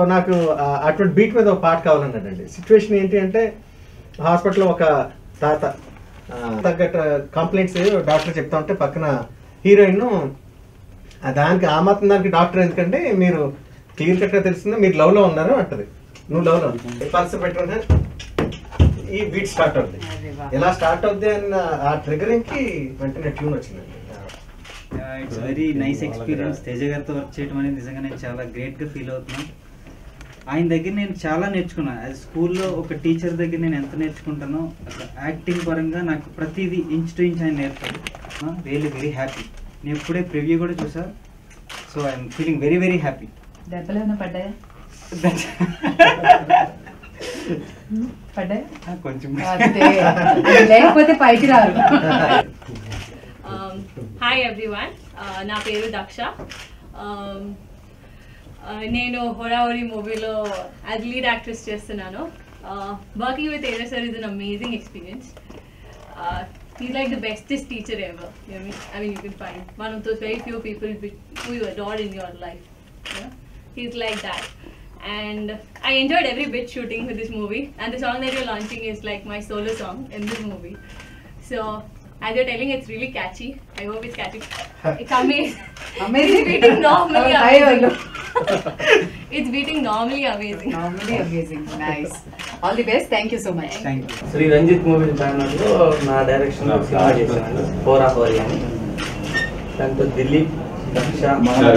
నాకు ఆ, అటువంటి బీట్ మీద ఒక పాట కావాలన్నాడండి సిచ్యువేషన్ ఏంటి అంటే హాస్పిటల్లో ఒక తాత ఆ, తగ్గట్టు కంప్లైంట్స్ డాక్టర్ చెప్తా ఉంటే పక్కన హీరోయిన్ దానికి ఆ మాత్రం దానికి డాక్టర్ ఎందుకంటే మీరు క్లియర్ కట్గా తెలిసిందో మీరు లవ్ లో ఉన్నారు అంటది నువ్వు లవ్ లో పల్స్ పెట్టుకుంటే ఈ బీట్ స్టార్ట్ అవుద్ది ఎలా స్టార్ట్ అవుద్ది అన్న ఆ ట్రిగరింగ్ కి వెంటనే ట్యూన్ వచ్చిందండి it's very nice experience Teja గారితో వర్క్ చేయడం అనేది నిజంగా నేను చాలా గ్రేట్గా ఫీల్ అవుతున్నాను ఆయన దగ్గర నేను చాలా నేర్చుకున్నాను అది స్కూల్లో ఒక టీచర్ దగ్గర నేను ఎంత నేర్చుకుంటానో యాక్టింగ్ పరంగా నాకు ప్రతిదీ ఇంచ్ టు ఇంచ్ ఆయన నేర్పాడు రియల్లీ వెరీ హ్యాపీ నేను ఇప్పుడే ప్రివ్యూ కూడా చూసా so I'm feeling very very happy దెబ్బలు ఏమైనా పడ్డాయా పడ్డాయా కొంచెం అంతే. అది లేకపోతే పైకి రారు హాయ్ ఎవ్రీవన్ నా పేరు దక్ష Um, uh, నేను హోరావరి మూవీలో యాజ్ లీడ్ యాక్ట్రెస్ చేస్తున్నాను వర్కింగ్ విత్ ఏజర్ sir is an amazing experience he like the bestest teacher ever I mean you can find one of those very few people who you adored in your life he's like that and I enjoyed every bit shooting with this movie. And the song that you're launching is like my solo song in this movie. So as you're telling, it's really catchy. I hope it's catchy. It's amazing. Amazing? it's beating normally Oh, hi, amazing. hello. it's beating normally amazing. Normally amazing nice all the best thank you so much thank you Shri Ranjith movie బ్యానర్లో నా direction సినిమా చేశాను హోరా హోరీ అని దాంతో Dilip Daksha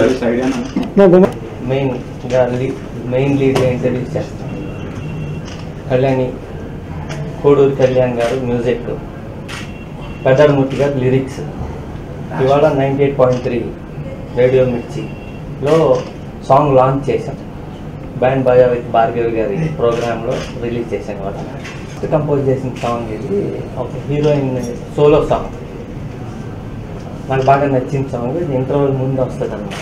main గా lead main లీడ్గా introduce చేస్తాను కళ్యాణి కోడూరు కళ్యాణ్ గారు మ్యూజిక్ పెద్దమూర్తి గారు లిరిక్స్ ఇవాళ ninety eight point three radio మిర్చిలో సాంగ్ లాంచ్ చేశాం బ్యాండ్ బాజా విత్ భార్గవి గారి ప్రోగ్రాంలో రిలీజ్ చేశాను ఇవాళ ఫస్ట్ కంపోజ్ చేసిన సాంగ్ ఇది ఒక హీరోయిన్ సోలో సాంగ్ నాకు బాగా నచ్చిన సాంగ్ ఇది ఇంటర్వల్ ముందు వస్తుంది అన్నమాట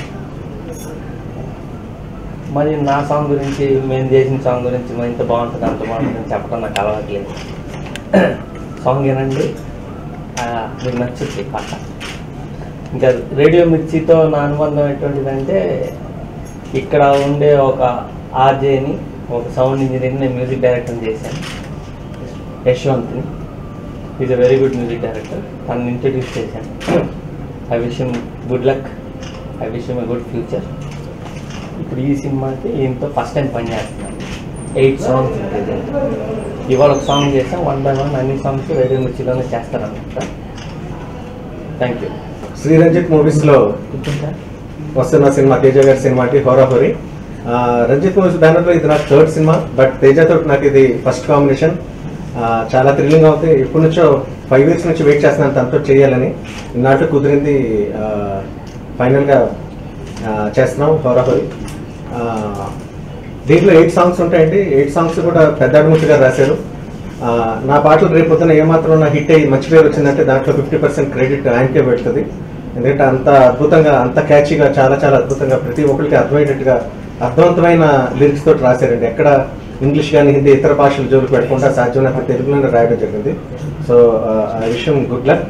మరి నా సాంగ్ గురించి మేము చేసిన సాంగ్ గురించి మరి ఇంత బాగుంటుంది అంత బాగుంటుంది చెప్పడం నాకు అలవాట్లేదు సాంగ్ ఏనండి ఆ, మీకు నచ్చుద్ది పాట ఇంకా రేడియో మిర్చితో నా అనుబంధం ఎటువంటిదంటే ఇక్కడ ఉండే ఒక ఆర్జేని ఒక సౌండ్ ఇంజనీర్ని నేను మ్యూజిక్ డైరెక్టర్ చేశాను యశ్వంత్ని is a very good music director తనని ఇంట్రడ్యూస్ చేశాను I wish good luck I wish a good future ఇప్పుడు ఈ సినిమాకి ఈయనతో ఫస్ట్ టైం పని చేస్తున్నాను ఎయిట్ సాంగ్స్ ఉంటుంది ఇవాళ ఒక సాంగ్ చేస్తాం వన్ బై వన్ అన్ని సాంగ్స్ రేడియో మిర్చిలోనే చేస్తారనమాట thank you Shri Ranjith movies లో వస్తున్న సినిమా తేజ గారి సినిమాకి హోరాహోరీ ఆ, రంజిత్ మూవీస్ బ్యానర్ లో ఇది నాకు థర్డ్ సినిమా బట్ తేజతో నాకు ఇది ఫస్ట్ కాంబినేషన్ చాలా థ్రిల్లింగ్ అవుతుంది ఇప్పటి నుంచో ఫైవ్ ఇయర్స్ నుంచి వెయిట్ చేస్తున్నాను తనతో చేయాలని నాటు కుదిరింది ఫైనల్ గా ఆ, చేస్తున్నాం హోరాహోరీ ఆ, దీంట్లో ఎయిట్ సాంగ్స్ ఉంటాయండి ఎయిట్ సాంగ్స్ కూడా పెద్దాడముచ్చి గారు రాశారు ఆ, నా పాటలు రేపు పొద్దున ఏమాత్రం నా హిట్ అయ్యి మంచి పేరు వచ్చిందంటే దాంట్లో ఫిఫ్టీ పర్సెంట్ క్రెడిట్ ఆయనకే పెడుతుంది ఎందుకంటే అంత అద్భుతంగా అంత క్యాచీగా చాలా చాలా అద్భుతంగా ప్రతి ఒక్కరికి అర్థమయ్యేటట్టుగా అర్థవంతమైన లిరిక్స్ తోటి రాశారండి ఎక్కడ ఇంగ్లీష్ కానీ హిందీ ఇతర భాషలు జోలికి పెట్టకుండా సాధ్యమైనంత తెలుగులోనే రాయడం జరిగింది సో ఆ విషయం గుడ్ లక్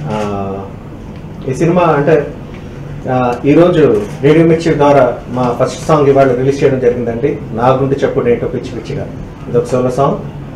ఈ సినిమా అంటే ఆ, ఈరోజు రేడియో మిర్చి ద్వారా మా ఫస్ట్ సాంగ్ ఇవాళ రిలీజ్ చేయడం జరిగిందండి నా గుండె చెప్పుడు ఏంటో పిచ్చి పిచ్చిగా ఇది ఒక solo song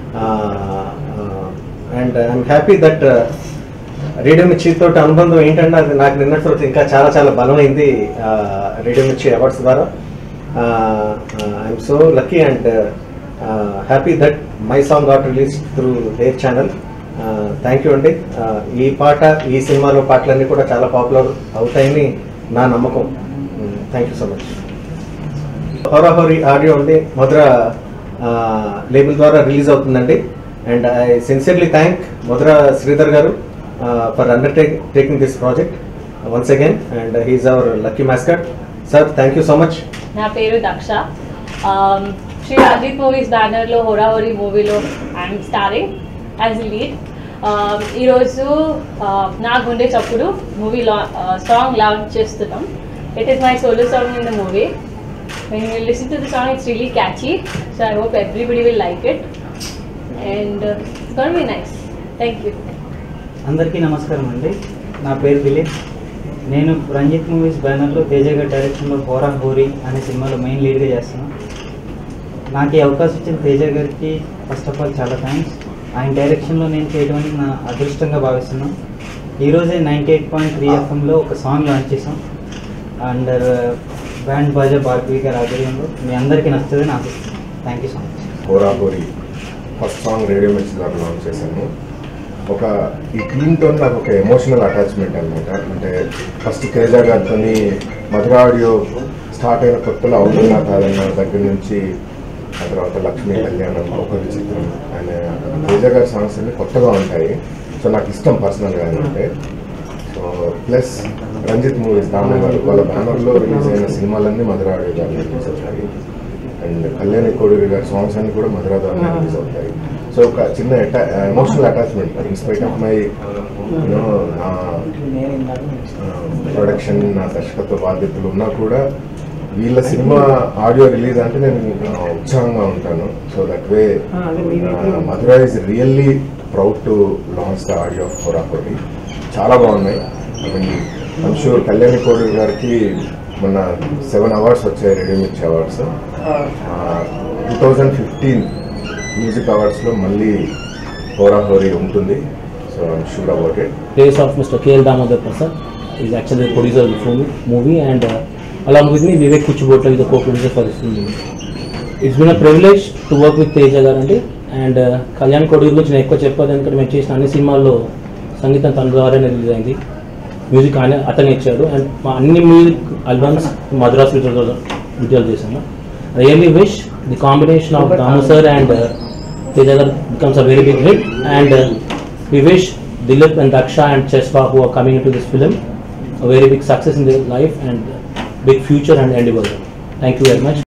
and I'm happy that radio Mirchi తోటి అనుబంధం ఏంటంటే అది నాకు నిన్నటి తర్వాత ఇంకా చాలా చాలా బలమైంది రేడియో మిర్చి అవార్డ్స్ ద్వారా I'm so lucky and happy that my song got release through their channel thank you అండి Uh, ఈ పాట ఈ సినిమాలో పాటలన్నీ కూడా చాలా పాపులర్ అవుతాయని నా నమ్మకం thank you so much Horahori audio అండి మధుర లేబుల్ ద్వారా రిలీజ్ అవుతుందండి and I sincerely thank Madhura Sridhar గారు for undertaking this project once again and he is our lucky mascot sir thank you so much నా పేరు దక్ష Um, శ్రీ రంజిత్ మూవీస్ బ్యానర్లో హోరాహోరీ మూవీలో ఐఎమ్ స్టారింగ్ యాజ్ లీడ్ ఈరోజు uh, నా గుండె చప్పుడు మూవీ లా సాంగ్ లాంచ్ చేస్తున్నాం it is my solo song in the movie when you listen to the song it's really catchy so i hope everybody will like it and uh, it's gonna be nice thank you అందరికీ నమస్కారం అండి నా పేరు దిలీప్ నేను Ranjith movies బ్యానర్లో తేజ గారి డైరెక్షన్లో హోరా హోరీ అనే సినిమాలో మెయిన్ లీడ్గా చేస్తున్నాను నాకు ఈ అవకాశం ఇచ్చిన తేజ గారికి ఫస్ట్ ఆఫ్ ఆల్ చాలా థ్యాంక్స్ ఆయన డైరెక్షన్లో నేను చేయడం అనేది నా అదృష్టంగా భావిస్తున్నాను ఈరోజే నైంటీ ఎయిట్ పాయింట్ త్రీ ఎఫ్ఎంలో ఒక సాంగ్ లాంచ్ చేసాం అండర్ బ్యాండ్ బాజా బార్బీ గారి ఆధ్వర్యంలో మీ అందరికీ నచ్చుతుందని ఆశిస్తున్నాను thank you so much Horahori first song radio మిక్స్ ద్వారా లాంచ్ చేశాను ఒక ఈ టీంతో నాకు ఒక ఎమోషనల్ అటాచ్మెంట్ అనమాట అంటే ఫస్ట్ తేజ గారితో మధుర ఆడియో స్టార్ట్ అయిన కొత్తలో అవుతున్నా కాదన్న దగ్గర నుంచి ఆ తర్వాత లక్ష్మీ కళ్యాణం ఒక విచిత్రం అనే తేజ గారి సాంగ్స్ అన్ని కొత్తగా ఉంటాయి సో నాకు ఇష్టం పర్సనల్గా అంటే సో ప్లస్ రంజిత్ మూవీస్ రామయ్య గారు వాళ్ళ బ్యానర్లో రిలీజ్ అయిన సినిమాలన్నీ మధుర ఆడియో గారు రిలీజ్ అవుతాయి అండ్ కళ్యాణి కోడూరి గారి సాంగ్స్ అన్ని కూడా మధుర ద్వారా రిలీజ్ అవుతాయి సో ఒక చిన్న emotional attachment in spite of my you know నా ప్రొడక్షన్ నా దర్శకత్వ బాధ్యతలు ఉన్నా కూడా వీళ్ళ సినిమా ఆడియో రిలీజ్ అంటే నేను ఆ, ఉత్సాహంగా ఉంటాను so that way Madhura is really proud to launch the audio of Horahori చాలా బాగున్నాయి I mean I'm sure Kalyani Koduri గారికి మొన్న సెవెన్ అవార్డ్స్ వచ్చాయి radio Mirchi awards two thousand fifteen music అవార్డ్స్లో మళ్ళీ హోరాహోరీ ఉంటుంది so I'm sure about it place of Mr. K.L. Damodar Prasad. He's actually the producer of the film, movie and uh, along with me Vivek Kuchibotla is the co-producer for this film. It's been a privilege to work with Teja Garanti and Kalyan కొడుకు గురించి నేను ఎక్కువ చెప్పదు ఎందుకంటే మేము చేసిన అన్ని సినిమాల్లో సంగీతం తన ద్వారానే రిలీజ్ అయింది మ్యూజిక్ ఆయన అతనే ఇచ్చాడు అండ్ మా అన్ని మ్యూజిక్ ఆల్బమ్స్ మద్రాస్ విడుదల చేశాము really wish the combination of Damu sir and Teja గారు becomes a very big hit and we wish Dilip and Daksha and Chespa who are coming into this film a very big success in their life and big future and endeavor. Thank you very much.